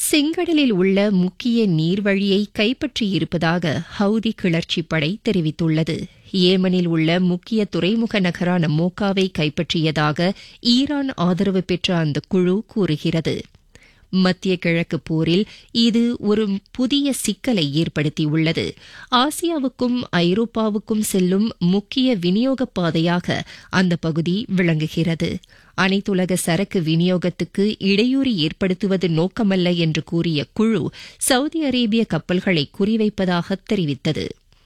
செங்கடலில் உள்ள முக்கிய நீர்வழியை கைப்பற்றியிருப்பதாக ஹவுதி கிளர்ச்சி படை தெரிவித்துள்ளது ஏமனில் உள்ள முக்கிய துறைமுக நகரான மோக்காவை கைப்பற்றியதாக ஈரான் ஆதரவு பெற்ற அந்த குழு கூறுகிறது மத்திய கிழக்கு போரில் இது ஒரு புதிய சிக்கலை ஏற்படுத்தியுள்ளது ஆசியாவுக்கும் ஐரோப்பாவுக்கும் செல்லும் முக்கிய விநியோக பாதையாக அந்த பகுதி விளங்குகிறது அனைத்துலக சரக்கு விநியோகத்துக்கு இடையூறு ஏற்படுத்துவது நோக்கமல்ல என்று கூறிய குழு சவுதி அரேபிய கப்பல்களை குறிவைப்பதாக தெரிவித்தது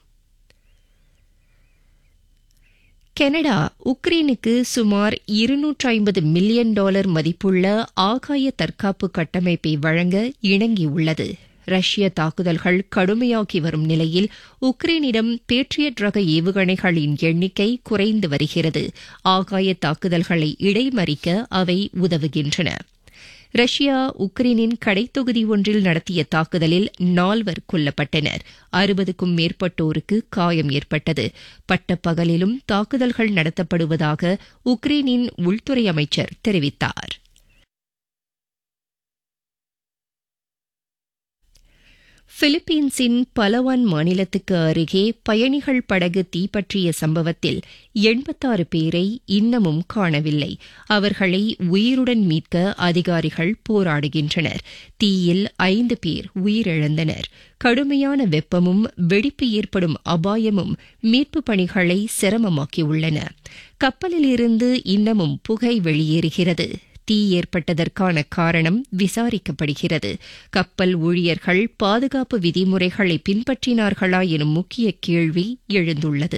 கனடா உக்ரைனுக்கு சுமார் இருநூற்று ஐம்பது மில்லியன் டாலர் மதிப்புள்ள ஆகாய தற்காப்பு கட்டமைப்பை வழங்க இணங்கியுள்ளது ரஷ்ய தாக்குதல்கள் கடுமையாகி வரும் நிலையில் உக்ரைனிடம் பேட்ரியட் ரக ஏவுகணைகளின் எண்ணிக்கை குறைந்து வருகிறது ஆகாய தாக்குதல்களை இடைமறிக்க அவை உதவுகின்றன ரஷ்யா உக்ரைனின் கடைத்தொகுதி ஒன்றில் நடத்திய தாக்குதலில் நால்வர் கொல்லப்பட்டனர் அறுபதுக்கும் மேற்பட்டோருக்கு காயம் ஏற்பட்டது பட்டப்பகலிலும் தாக்குதல்கள் நடத்தப்படுவதாக உக்ரைனின் உள்துறை அமைச்சர் தெரிவித்தார் பிலிப்பீன்ஸின் பலவான் மாநிலத்துக்கு அருகே பயணிகள் படகு தீப்பற்றிய சம்பவத்தில் எண்பத்தாறு பேரை இன்னமும் காணவில்லை அவர்களை உயிருடன் மீட்க அதிகாரிகள் போராடுகின்றனர் தீயில் ஐந்து பேர் உயிரிழந்தனர் கடுமையான வெப்பமும் வெடிப்பு ஏற்படும் அபாயமும் மீட்பு பணிகளை சிரமமாக்கியுள்ளன கப்பலிலிருந்து இன்னமும் புகை வெளியேறுகிறது தீ ஏற்பட்டதற்கான காரணம் விசாரிக்கப்படுகிறது கப்பல் ஊழியர்கள் பாதுகாப்பு விதிமுறைகளை பின்பற்றினார்களா எனும் முக்கிய கேள்வி எழுந்துள்ளது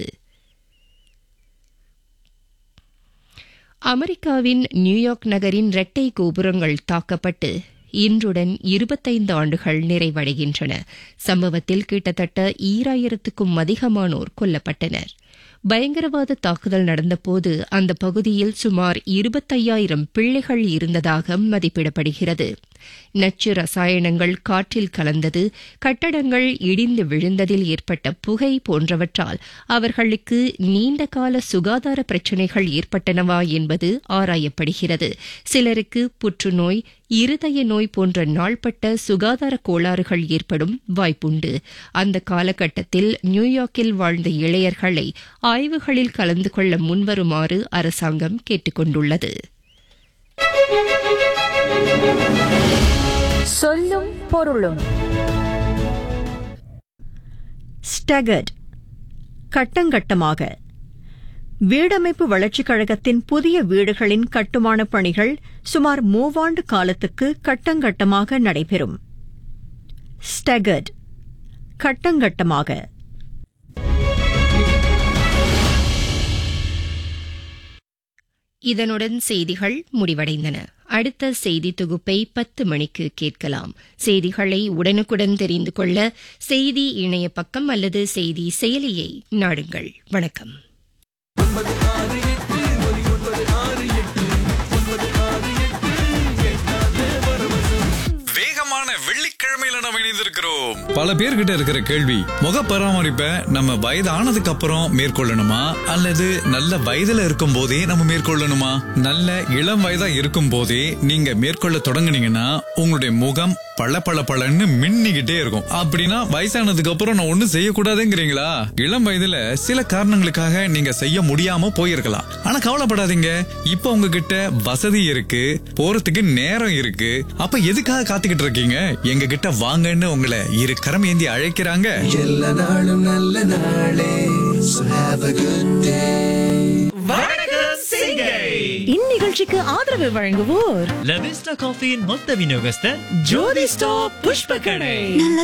அமெரிக்காவின் நியூயார்க் நகரின் இரட்டை கோபுரங்கள் தாக்கப்பட்டு இன்றுடன் இருபத்தைந்து ஆண்டுகள் நிறைவடைகின்றன சம்பவத்தில் கிட்டத்தட்ட ஈராயிரத்துக்கும் அதிகமானோர் கொல்லப்பட்டனர் பயங்கரவாத தாக்குதல் நடந்தபோது அந்த பகுதியில் சுமார் இருபத்தையாயிரம் பிள்ளைகள் இருந்ததாக மதிப்பிடப்படுகிறது நச்சு ரசாயனங்கள் காற்றில் கலந்தது கட்டடங்கள் இடிந்து விழுந்ததில் ஏற்பட்ட புகை போன்றவற்றால் அவர்களுக்கு நீண்டகால சுகாதார பிரச்சினைகள் ஏற்பட்டனவா என்பது ஆராயப்படுகிறது சிலருக்கு புற்றுநோய் இருதய நோய் போன்ற நாள்பட்ட சுகாதார கோளாறுகள் ஏற்படும் வாய்ப்புண்டு அந்த காலகட்டத்தில் நியூயார்க்கில் வாழ்ந்த இளையர்களை ஆய்வுகளில் கலந்து கொள்ள முன்வருமாறு அரசாங்கம் கேட்டுக் கொண்டுள்ளது சொல்லும் பொருளும் ஸ்டகர்ட் கட்டங்கட்டமாக வீடமைப்பு வளர்ச்சிக் கழகத்தின் புதிய வீடுகளின் கட்டுமானப் பணிகள் சுமார் மூவாண்டு காலத்துக்கு கட்டங்கட்டமாக நடைபெறும் ஸ்டகர்ட் கட்டங்கட்டமாக இதனுடன் செய்திகள் முடிவடைந்தன அடுத்த செய்தி தொகுப்பை பத்து மணிக்கு கேட்கலாம் செய்திகளை உடனுக்குடன் தெரிந்து கொள்ள செய்தி இணைய பக்கம் அல்லது செய்தி செயலியை நாடுங்கள் வணக்கம் வேகமான வெள்ளிக்கிழமையில நம்ம இணைந்திருக்கிறோம் பல பேர்கிட்ட இருக்கிற கேள்வி முக பராமரிப்பை நம்ம வயதானதுக்கு அப்புறம் மேற்கொள்ளணுமா அல்லது நல்ல வயதுல இருக்கும் போதே நம்ம மேற்கொள்ளணுமா நல்ல இளம் வயதா இருக்கும் போதே நீங்க மேற்கொள்ள தொடங்குனீங்கன்னா உங்களுடைய முகம் பள பள பளன்னு மின்னிக்கிட்டே இருக்கும் அப்படின்னா வயசானதுக்கு அப்புறம் நான் ஒண்ணும் செய்யக்கூடாதுங்கிறீங்களா இளம் வயதுல சில காரணங்களுக்காக நீங்க செய்ய முடியாம போயிருக்கலாம் ஆனா கவலைப்படாதீங்க இப்ப உங்ககிட்ட வசதி இருக்கு போறதுக்கு நேரம் இருக்கு அப்ப எதுக்காக காத்துக்கிட்டு இருக்கீங்க எங்க கிட்ட வாங்கன்னு உங்களை இரு கரம் ஏந்தி அழைக்கிறாங்க எல்லா நாளும் நல்ல நாளே So have a good day இந்நிகழ்ச்சிக்கு ஆதரவு வழங்குவோர் லவிஸ்டா காஃபியின் மொத்த விநியோகஸ்தர் ஜோதி ஸ்டாப் புஷ்ப கடை நல்ல